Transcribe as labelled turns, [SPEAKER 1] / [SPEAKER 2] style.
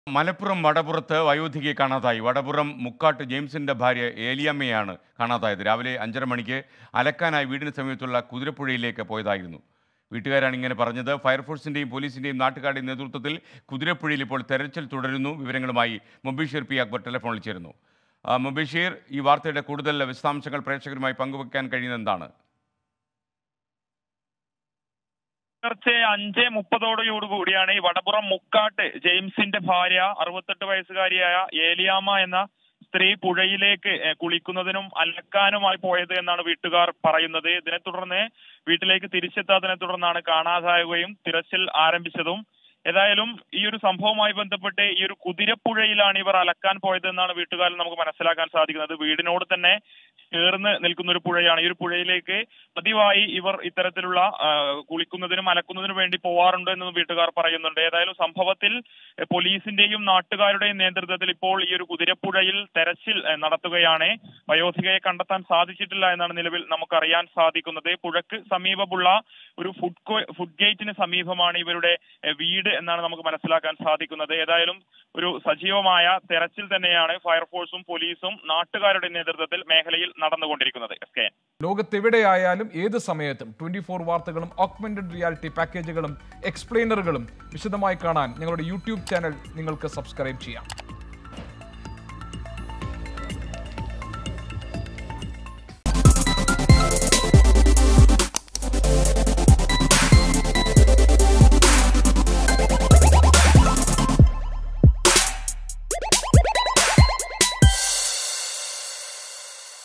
[SPEAKER 1] മലപ്പുറം വടപുറത്ത് വയോധികയെ കാണാതായി വടപുറം മുക്കാട്ട് ജെയിംസിന്റെ ഭാര്യ ഏലിയമ്മയാണ് കാണാതായത് രാവിലെ അഞ്ചര മണിക്ക് അലക്കാനായി വീടിന് സമീപത്തുള്ള കുതിരപ്പുഴയിലേക്ക് പോയതായിരുന്നു വീട്ടുകാരാണ് ഇങ്ങനെ പറഞ്ഞത് ഫയർഫോഴ്സിന്റെയും പോലീസിന്റെയും നാട്ടുകാരുടെയും നേതൃത്വത്തിൽ കുതിരപ്പുഴയിൽ ഇപ്പോൾ തെരച്ചിൽ തുടരുന്നു വിവരങ്ങളുമായി മുബീഷീർ പി അക്ബർ ടെലിഫോണിൽ ചേരുന്നു ആ, മുബീഷീർ ഈ വാർത്തയുടെ കൂടുതൽ വിശദാംശങ്ങൾ പ്രേക്ഷകരുമായി പങ്കുവെക്കാൻ കഴിയുന്നത് എന്താണ്
[SPEAKER 2] പുലർച്ചെ അഞ്ച് മുപ്പതോടുകൂടി കൂടിയാണ് ഈ വടപുറം മുക്കാട്ട് ജെയിംസിന്റെ ഭാര്യ അറുപത്തെട്ട് വയസ്സുകാരിയായ ഏലിയാമ്മ എന്ന സ്ത്രീ പുഴയിലേക്ക് ഏഹ്, കുളിക്കുന്നതിനും അലക്കാനുമായി പോയത് എന്നാണ് വീട്ടുകാർ പറയുന്നത് ഇതിനെ തുടർന്ന് വീട്ടിലേക്ക് തിരിച്ചെത്താത്തതിനെ തുടർന്നാണ് കാണാതാവുകയും തിരച്ചിൽ ആരംഭിച്ചതും ഏതായാലും ഈ ഒരു സംഭവവുമായി ബന്ധപ്പെട്ട് ഈ ഒരു കുതിരപ്പുഴയിലാണ് ഇവർ അലക്കാൻ പോയത് എന്നാണ് വീട്ടുകാരിൽ നമുക്ക് മനസ്സിലാക്കാൻ സാധിക്കുന്നത് വീടിനോട് തന്നെ ചേർന്ന് നിൽക്കുന്ന ഒരു പുഴയാണ് ഈ ഒരു പുഴയിലേക്ക് പതിവായി ഇവർ ഇത്തരത്തിലുള്ള ആ, കുളിക്കുന്നതിനും അലക്കുന്നതിനും വേണ്ടി പോവാറുണ്ട് എന്ന് വീട്ടുകാർ പറയുന്നുണ്ട് ഏതായാലും സംഭവത്തിൽ എ, പോലീസിന്റെയും നാട്ടുകാരുടെയും നേതൃത്വത്തിൽ ഇപ്പോൾ ഈ ഒരു കുതിരപ്പുഴയിൽ തെരച്ചിൽ എ, നടത്തുകയാണ് വയോധികയെ കണ്ടെത്താൻ സാധിച്ചിട്ടില്ല എന്നാണ് നിലവിൽ നമുക്കറിയാൻ സാധിക്കുന്നത് പുഴക്ക് സമീപമുള്ള ഒരു ഫുഡ് കോ- ഫുഡ് ഗേറ്റിന് സമീപമാണ് ഇവരുടെ എ, വീട് എന്നാണ് നമുക്ക് മനസ്സിലാക്കാൻ സാധിക്കുന്നത് ഏതായാലും ഒരു സജീവമായ തെരച്ചിൽ തന്നെയാണ് ഫയർഫോഴ്സും പോലീസും നാട്ടുകാരുടെ നേതൃത്വത്തിൽ മേഖലയിൽ നടന്നുകൊണ്ടിരിക്കുന്നത് എസ് കെ
[SPEAKER 3] ലോകത്തെവിടെയായാലും ഏത് സമയത്തും ട്വന്റി ഫോർ വാർത്തകളും ഓഗ്മെന്റഡ് റിയാലിറ്റി പാക്കേജുകളും എക്സ്പ്ലെയിനറുകളും വിശദമായി കാണാൻ ഞങ്ങളുടെ യൂട്യൂബ് ചാനൽ നിങ്ങൾക്ക് സബ്സ്ക്രൈബ് ചെയ്യാം